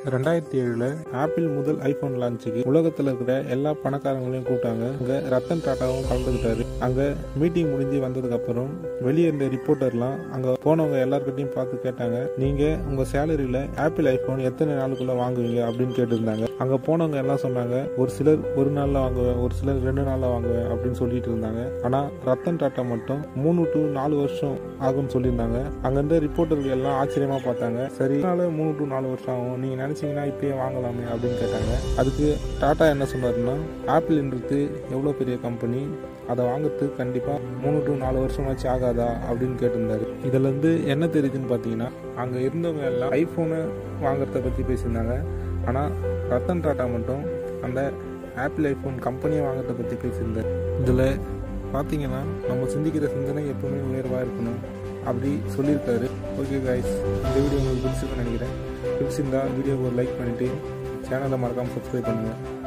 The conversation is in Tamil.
ரெண்டாயிரத்தி ஏழில் ஆப்பிள் முதல் ஐஃபோன் லான்ச்சுக்கு உலகத்தில் இருக்கிற எல்லா பணக்காரங்களையும் கூப்பிட்டாங்க அங்கே ரத்தன் டாட்டாவும் கலந்துக்கிட்டாரு அங்கே மீட்டிங் முடிஞ்சு வந்ததுக்கப்புறம் வெளியே இருந்த ரிப்போர்ட்டர்லாம் அங்கே போனவங்க எல்லாருக்கிட்டையும் பார்த்து கேட்டாங்க நீங்கள் உங்கள் சேலரியில் ஆப்பிள் ஐஃபோன் எத்தனை நாளுக்குள்ளே வாங்குவீங்க அப்படின்னு கேட்டிருந்தாங்க அங்கே போனவங்க எல்லாம் சொன்னாங்க ஒரு சிலர் ஒரு நாளில் வாங்குவேன் ஒரு சிலர் ரெண்டு நாளில் வாங்குவேன் அப்படின்னு சொல்லிட்டு இருந்தாங்க ஆனால் ரத்தன் டாட்டா மட்டும் மூணு டு நாலு வருஷம் ஆகும்னு சொல்லியிருந்தாங்க அங்கேருந்து ரிப்போர்ட்டர்கள் எல்லாம் ஆச்சரியமாக பார்த்தாங்க சரி அதனால மூணு டு நாலு வருஷம் ஆகும் நீங்கள் நினச்சிங்கன்னா இப்பயே வாங்கலாமே அப்படின்னு கேட்டாங்க அதுக்கு டாட்டா என்ன சொன்னாருன்னா ஆப்பிள்ன்றது எவ்வளோ பெரிய கம்பெனி அதை வாங்குறதுக்கு கண்டிப்பாக மூணு டு நாலு வருஷமாச்சு ஆகாதா அப்படின்னு கேட்டிருந்தாரு இதுலேருந்து என்ன தெரியுதுன்னு பார்த்தீங்கன்னா அங்கே இருந்தவங்க எல்லாம் ஐஃபோனை வாங்குறத பற்றி பேசியிருந்தாங்க ஆனால் ரத்தன் டாட்டா மட்டும் அந்த ஆப்பிள் ஐஃபோன் கம்பெனியை வாங்குறத பற்றி பேசியிருந்தார் இதில் பார்த்தீங்கன்னா நம்ம சிந்திக்கிற சிந்தனை எப்பவுமே உயர்வாக இருக்கணும் அப்படி சொல்லியிருக்காரு ஓகே காய்ஸ் இந்த வீடியோ உங்களுக்கு பிடிச்சிருக்குன்னு நினைக்கிறேன் பிடிச்சிருந்தா வீடியோவை ஒரு லைக் பண்ணிவிட்டு சேனலை மறக்காமல் சப்ஸ்கிரைப் பண்ணுங்கள்